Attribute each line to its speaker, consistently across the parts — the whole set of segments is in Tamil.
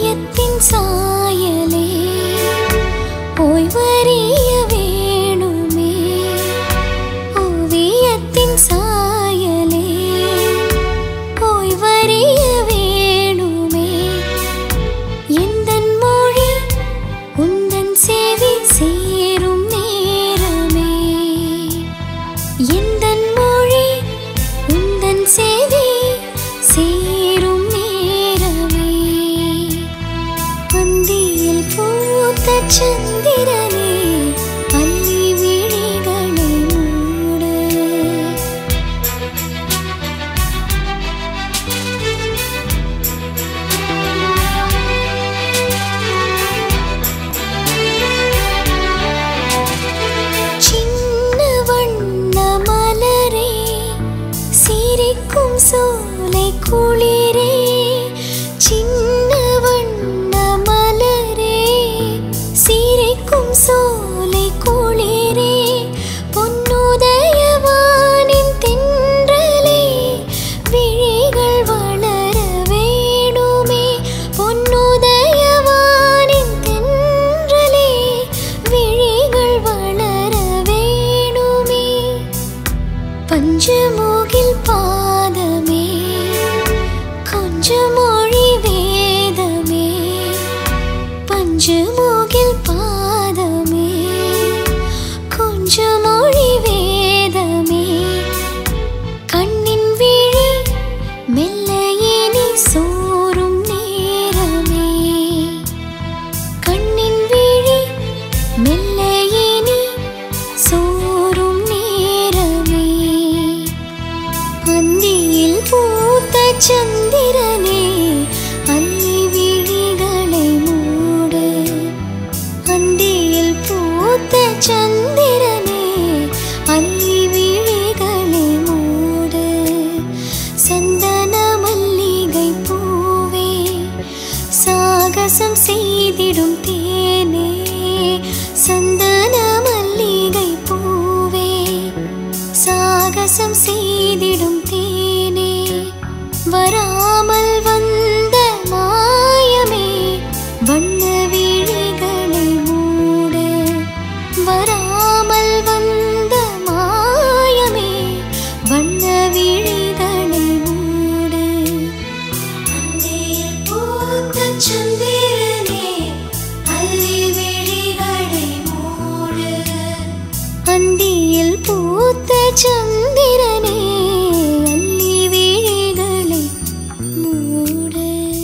Speaker 1: ஓவியத்தின் சாயலே ஓய்வறிய வேணுமே ஓவியத்தின் சாயலே ஓய்வறிய வேணுமே எந்தன் மொழி உந்தன் சேவை சேரும் நேரமே எந்தன் மொழி உந்தன் சேவை சேரும் நேரமே பந்தியில் பூத்த சந்திரனே பள்ளி விழிகளை மூடு சின்ன வண்ண மலரே சிரிக்கும் சோலை குளிரே சின்ன வண்ண மலரே சிரிக்கும் சோலை குளிரே பொன்னுதயவானின் தென்றலே விழிகள் வளர வேணுமே பொன்னுதயவானின் தென்றலே விழிகள் வளர வேணுமே பஞ்சமோகில் பாதமே கொஞ்சம் மொழி வேதமே பஞ்சமோகில் பாதமே கொஞ்சம் மொழி வேதமே கண்ணின் விழி மெல்ல இனி சோறும் நேரமே கண்ணின் விழி மெல்ல இனி சோறும் நேரமே அந்தியில் பூத்த சந்திரனே அள்ளி விழிகளை மூடு அந்தியில் பூத்த சந்திரனே அள்ளி விழிகளை மூடு சந்தன மல்லிகை பூவே சாகசம் செய்திடும் தேனே சந்தன மல்லிகை பூவே சாகசம் செய்திடும் தேனே வராமல் வந்த மாயமே வண்ண விழிகளை மூடு வராமல் வந்த மாயமே வண்ண விழிகளை மூடு அந்தையில் பூத்த சந்திரனே அள்ளி விழிகளை மூடு அந்தியில் பூத்த சந்திரனே அள்ளி விழிகளை மூடு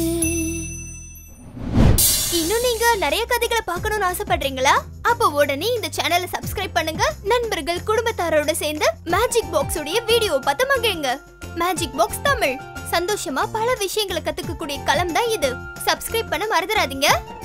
Speaker 2: இன்னும் நீங்க நிறைய கதைகளை பார்க்கணும்னு ஆசைப்படுறீங்களா அப்ப உடனே இந்த சேனலை சப்ஸ்கிரைப் பண்ணுங்க நண்பர்கள் குடும்பத்தாரோட சேர்ந்து மேஜிக் பாக்ஸ் உடைய வீடியோ பார்த்து மகிழுங்க மேஜிக் பாக்ஸ் தமிழ் சந்தோஷமா பல விஷயங்களை கத்துக்கக்கூடிய களம் தான் இது சப்ஸ்கிரைப் பண்ண மறந்துடாதீங்க